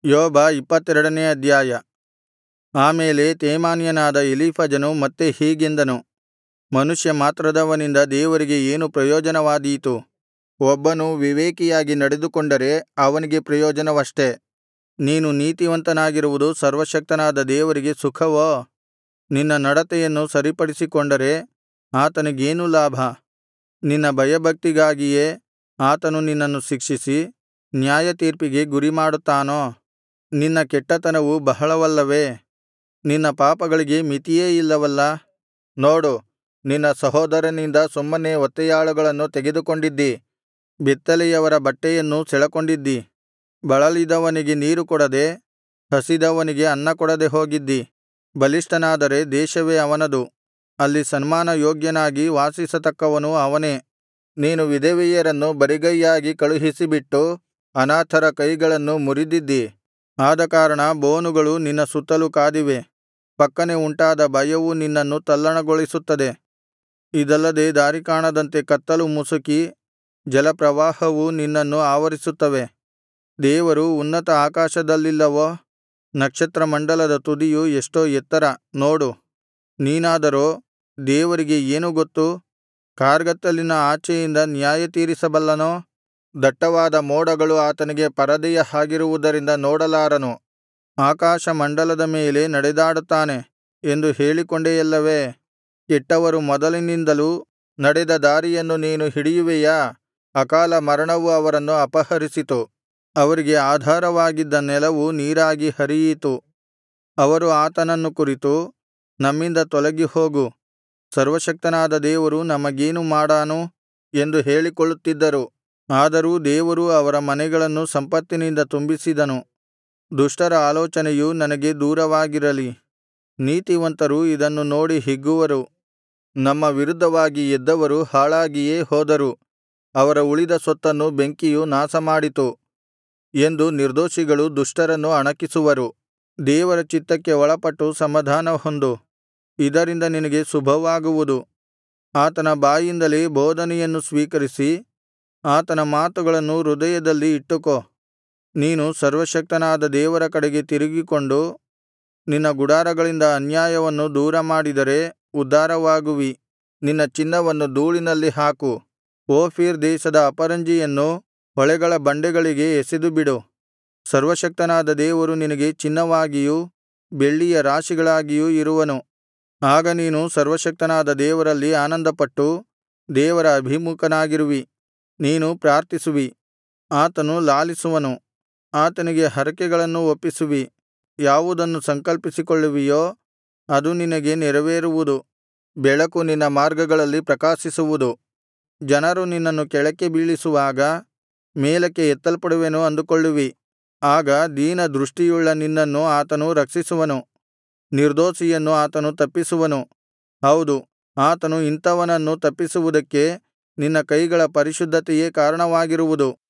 ಯೋಬ ಇಪ್ಪತ್ತೆರಡನೇ ಅಧ್ಯಾಯ ಆ ಮೇಲೆ ತೇಮಾನ್ಯನಾದ ಎಲೀಫಜನು ಮತ್ತೆ ಹೀಗೆಂದನು ಮನುಷ್ಯ ಮಾತ್ರದವನಿಂದ ದೇವರಿಗೆ ಏನು ಪ್ರಯೋಜನವಾದೀತು ಒಬ್ಬನು ವಿವೇಕಿಯಾಗಿ ನಡೆದುಕೊಂಡರೆ ಅವನಿಗೆ ಪ್ರಯೋಜನವಷ್ಟೆ ನೀನು ನೀತಿವಂತನಾಗಿರುವುದು ಸರ್ವಶಕ್ತನಾದ ದೇವರಿಗೆ ಸುಖವೋ ನಿನ್ನ ನಡತೆಯನ್ನು ಸರಿಪಡಿಸಿಕೊಂಡರೆ ಆತನಿಗೇನು ಲಾಭ ನಿನ್ನ ಭಯಭಕ್ತಿಗಾಗಿಯೇ ಆತನು ನಿನ್ನನ್ನು ಶಿಕ್ಷಿಸಿ ನ್ಯಾಯತೀರ್ಪಿಗೆ ಗುರಿಮಾಡುತ್ತಾನೋ ನಿನ್ನ ಕೆಟ್ಟತನವು ಬಹಳವಲ್ಲವೇ ನಿನ್ನ ಪಾಪಗಳಿಗೆ ಮಿತಿಯೇ ಇಲ್ಲವಲ್ಲಾ ನೋಡು ನಿನ್ನ ಸಹೋದರನಿಂದ ಸುಮ್ಮನೆ ಒತ್ತೆಯಾಳುಗಳನ್ನು ತೆಗೆದುಕೊಂಡಿದ್ದಿ ಬೆತ್ತಲೆಯವರ ಬಟ್ಟೆಯನ್ನೂ ಸೆಳಕೊಂಡಿದ್ದಿ ಬಳಲಿದವನಿಗೆ ನೀರು ಕೊಡದೆ ಹಸಿದವನಿಗೆ ಅನ್ನ ಕೊಡದೆ ಹೋಗಿದ್ದಿ ಬಲಿಷ್ಠನಾದರೆ ದೇಶವೇ ಅವನದು ಅಲ್ಲಿ ಸನ್ಮಾನಯೋಗ್ಯನಾಗಿ ವಾಸಿಸತಕ್ಕವನು ಅವನೇ ನೀನು ವಿಧವೆಯರನ್ನು ಬರಿಗೈಯಾಗಿ ಕಳುಹಿಸಿಬಿಟ್ಟು ಅನಾಥರ ಕೈಗಳನ್ನು ಮುರಿದಿದ್ದಿ ಆದಕಾರಣ ಬೋನುಗಳು ನಿನ್ನ ಸುತ್ತಲು ಕಾದಿವೆ ಫಕ್ಕನೆ ಉಂಟಾದ ಭಯವು ನಿನ್ನನ್ನು ತಲ್ಲಣಗೊಳಿಸುತ್ತದೆ ಇದಲ್ಲದೆ ದಾರಿಕಾಣದಂತೆ ಕತ್ತಲು ಮುಸುಕಿ ಜಲಪ್ರವಾಹವು ನಿನ್ನನ್ನು ಆವರಿಸುತ್ತವೆ ದೇವರು ಉನ್ನತ ಆಕಾಶದಲ್ಲಿಲ್ಲವೋ ನಕ್ಷತ್ರಮಂಡಲದ ತುದಿಯು ಎಷ್ಟೋ ಎತ್ತರ ನೋಡು ನೀನಾದರೋ ದೇವರಿಗೆ ಏನು ಗೊತ್ತು ಕಾರ್ಗತ್ತಲಿನ ಆಚೆಯಿಂದ ನ್ಯಾಯತೀರಿಸಬಲ್ಲನೋ ದಟ್ಟವಾದ ಮೋಡಗಳು ಆತನಿಗೆ ಪರದೆಯ ಹಾಗಿರುವುದರಿಂದ ನೋಡಲಾರನು ಆಕಾಶಮಂಡಲದ ಮೇಲೆ ನಡೆದಾಡುತ್ತಾನೆ ಎಂದು ಹೇಳಿಕೊಂಡೆಯಲ್ಲವೇ ಕೆಟ್ಟವರು ಮೊದಲಿನಿಂದಲೂ ನಡೆದ ದಾರಿಯನ್ನು ನೀನು ಹಿಡಿಯುವೆಯಾ ಅಕಾಲ ಮರಣವು ಅವರನ್ನು ಅಪಹರಿಸಿತು ಅವರಿಗೆ ಆಧಾರವಾಗಿದ್ದ ನೆಲವು ನೀರಾಗಿ ಹರಿಯಿತು ಅವರು ಆತನನ್ನು ಕುರಿತು ನಮ್ಮಿಂದ ತೊಲಗಿ ಹೋಗು ಸರ್ವಶಕ್ತನಾದ ದೇವರು ನಮಗೇನು ಮಾಡಾನು ಎಂದು ಹೇಳಿಕೊಳ್ಳುತ್ತಿದ್ದರು ಆದರೂ ದೇವರು ಅವರ ಮನೆಗಳನ್ನು ಸಂಪತ್ತಿನಿಂದ ತುಂಬಿಸಿದನು ದುಷ್ಟರ ಆಲೋಚನೆಯು ನನಗೆ ದೂರವಾಗಿರಲಿ ನೀತಿವಂತರು ಇದನ್ನು ನೋಡಿ ಹಿಗ್ಗುವರು ನಮ್ಮ ವಿರುದ್ಧವಾಗಿ ಎದ್ದವರು ಹಾಳಾಗಿಯೇ ಹೋದರು ಅವರ ಉಳಿದ ಸೊತ್ತನ್ನು ಬೆಂಕಿಯು ನಾಶಮಾಡಿತು ಎಂದು ನಿರ್ದೋಷಿಗಳು ದುಷ್ಟರನ್ನು ಅಣಕಿಸುವರು ದೇವರ ಚಿತ್ತಕ್ಕೆ ಒಳಪಟ್ಟು ಸಮಾಧಾನ ಹೊಂದು ಇದರಿಂದ ನಿನಗೆ ಶುಭವಾಗುವುದು ಆತನ ಬಾಯಿಂದಲೇ ಬೋಧನೆಯನ್ನು ಸ್ವೀಕರಿಸಿ ಆತನ ಮಾತುಗಳನ್ನು ಹೃದಯದಲ್ಲಿ ಇಟ್ಟುಕೋ ನೀನು ಸರ್ವಶಕ್ತನಾದ ದೇವರ ಕಡೆಗೆ ತಿರುಗಿಕೊಂಡು ನಿನ್ನ ಗುಡಾರಗಳಿಂದ ಅನ್ಯಾಯವನ್ನು ದೂರಮಾಡಿದರೆ ಉದ್ಧಾರವಾಗುವಿ ನಿನ್ನ ಚಿನ್ನವನ್ನು ಧೂಳಿನಲ್ಲಿ ಹಾಕು ಓಫೀರ್ ದೇಶದ ಅಪರಂಜಿಯನ್ನು ಹೊಳೆಗಳ ಬಂಡೆಗಳಿಗೆ ಎಸೆದುಬಿಡು ಸರ್ವಶಕ್ತನಾದ ದೇವರು ನಿನಗೆ ಚಿನ್ನವಾಗಿಯೂ ಬೆಳ್ಳಿಯ ರಾಶಿಗಳಾಗಿಯೂ ಇರುವನು ಆಗ ನೀನು ಸರ್ವಶಕ್ತನಾದ ದೇವರಲ್ಲಿ ಆನಂದಪಟ್ಟು ದೇವರ ಅಭಿಮುಖನಾಗಿರುವಿ ನೀನು ಪ್ರಾರ್ಥಿಸುವಿ ಆತನು ಲಾಲಿಸುವನು ಆತನಿಗೆ ಹರಕೆಗಳನ್ನು ಒಪ್ಪಿಸುವಿ ಯಾವುದನ್ನು ಸಂಕಲ್ಪಿಸಿಕೊಳ್ಳುವಿಯೋ ಅದು ನಿನಗೆ ನೆರವೇರುವುದು ಬೆಳಕು ನಿನ್ನ ಮಾರ್ಗಗಳಲ್ಲಿ ಪ್ರಕಾಶಿಸುವುದು ಜನರು ನಿನ್ನನ್ನು ಕೆಳಕ್ಕೆ ಬೀಳಿಸುವಾಗ ಮೇಲಕ್ಕೆ ಎತ್ತಲ್ಪಡುವೆನು ಅಂದುಕೊಳ್ಳುವಿ ಆಗ ದೀನದೃಷ್ಟಿಯುಳ್ಳ ನಿನ್ನನ್ನು ಆತನು ರಕ್ಷಿಸುವನು ನಿರ್ದೋಷಿಯನ್ನು ಆತನು ತಪ್ಪಿಸುವನು ಹೌದು ಆತನು ಇಂಥವನನ್ನು ತಪ್ಪಿಸುವುದಕ್ಕೆ ನಿನ್ನ ಕೈಗಳ ಪರಿಶುದ್ಧತೆಯೇ ಕಾರಣವಾಗಿರುವುದು